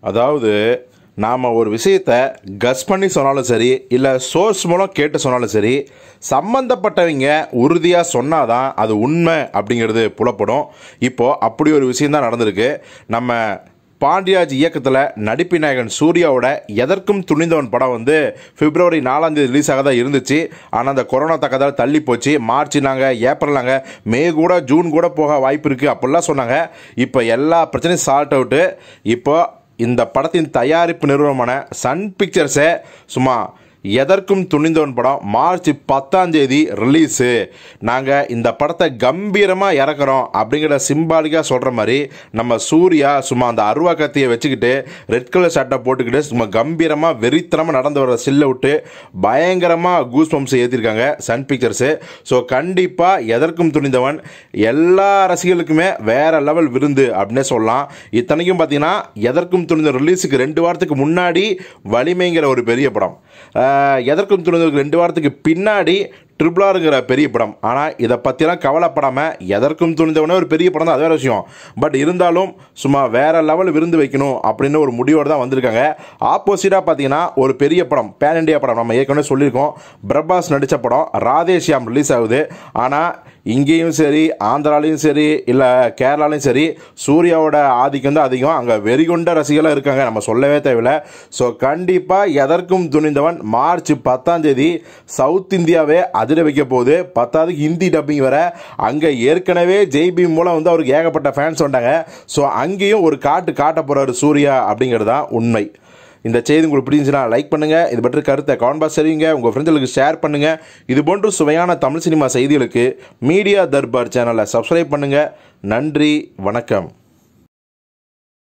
அதாவது நாம் ஒரு விஷயத்தை கஸ் பண்ணி சொன்னாலும் சரி இல்லை சோர்ஸ் மூலம் கேட்டு சொன்னாலும் சரி சம்மந்தப்பட்டவங்க உறுதியாக சொன்னாதான் அது உண்மை அப்படிங்கிறது புலப்படும் இப்போது அப்படி ஒரு விஷயந்தான் நடந்திருக்கு நம்ம பாண்டியாஜ் இயக்கத்தில் நடிப்பு நாயகன் சூர்யாவோட எதற்கும் துணிந்தவன் படம் வந்து பிப்ரவரி நாலாம் தேதி ரிலீஸ் ஆக தான் இருந்துச்சு ஆனால் அந்த கொரோனா தக்கதால் தள்ளி போச்சு மார்ச் நாங்கள் ஏப்ரல் நாங்கள் மே கூட ஜூன் கூட போக வாய்ப்பு இருக்குது அப்படிலாம் சொன்னாங்க இப்போ எல்லா பிரச்சனையும் சால்ட் அவுட்டு இப்போ இந்த படத்தின் தயாரிப்பு நிறுவனமான சன் பிக்சர்ஸை சும்மா எதற்கும் துணிந்தவன் படம் மார்ச் பத்தாம் தேதி ரிலீஸு நாங்கள் இந்த படத்தை கம்பீரமாக இறக்குறோம் அப்படிங்கிற சிம்பாலிக்காக சொல்கிற மாதிரி நம்ம சூர்யா சும்மா அந்த அருவா கத்தியை வச்சுக்கிட்டு ரெட் கலர் சட்டை போட்டுக்கிட்டு சும்மா கம்பீரமாக வெறித்தனமாக நடந்து வர சில்லை விட்டு பயங்கரமாக கூஸ் பம்ப்ஸ் ஏற்றிருக்காங்க சன் பிக்சர்ஸு ஸோ கண்டிப்பாக எதற்கும் துணிந்தவன் எல்லா ரசிகர்களுக்குமே வேற லெவல் விருந்து அப்படின்னே சொல்லலாம் இத்தனைக்கும் பார்த்தீங்கன்னா எதற்கும் துணிந்த ரிலீஸுக்கு ரெண்டு வாரத்துக்கு முன்னாடி வலிமைங்கிற ஒரு பெரிய படம் ஆஹ், எதற்கும் துணிந்தவருக்கு ரெண்டு வாரத்துக்கு பின்னாடி ட்ரிபிளாருங்கிற பெரிய படம் ஆனால் இதை பற்றிலாம் கவலைப்படாமல் எதற்கும் துணிந்தவனே ஒரு பெரிய படம் தான் அது வேறு விஷயம் பட் இருந்தாலும் சும்மா வேற லெவல் விருந்து வைக்கணும் அப்படின்னு ஒரு முடிவோடு தான் வந்திருக்காங்க ஆப்போசிட்டாக பார்த்தீங்கன்னா ஒரு பெரிய படம் பேன் இண்டியா படம் நம்ம ஏற்கனவே சொல்லியிருக்கோம் பிரபாஸ் நடித்த படம் ராதேஷ்யாம் ரிலீஸ் ஆகுது ஆனால் இங்கேயும் சரி ஆந்திராலையும் சரி இல்லை கேரளாலையும் சரி சூர்யாவோட ஆதிக்கம் தான் அதிகம் அங்கே வெறிகொண்ட ரசிகர்களாக இருக்காங்க நம்ம சொல்லவே தேவையில்லை ஸோ கண்டிப்பாக எதற்கும் துணிந்தவன் மார்ச் பத்தாம் தேதி சவுத் இந்தியாவே அதிர வைக்க போகுது பத்தாவதுக்கு ஹிந்தி டப்பிங் வர அங்கே ஏற்கனவே ஜெய்பி மூலம் வந்து அவருக்கு ஏகப்பட்ட ஃபேன்ஸ் வந்தாங்க ஸோ அங்கேயும் ஒரு காட்டு காட்ட போகிறாரு சூர்யா அப்படிங்கிறது தான் உண்மை இந்த செய்தி உங்களுக்கு பிடிச்சிருந்துச்சுன்னா லைக் பண்ணுங்கள் இது பற்றி கருத்தை கான்பாஸ் சரிங்க உங்கள் ஃப்ரெண்ட்ஸுகளுக்கு ஷேர் பண்ணுங்கள் இது போன்ற சுவையான தமிழ் சினிமா செய்திகளுக்கு மீடியா தர்பார் சேனலை சப்ஸ்கிரைப் பண்ணுங்கள் நன்றி வணக்கம்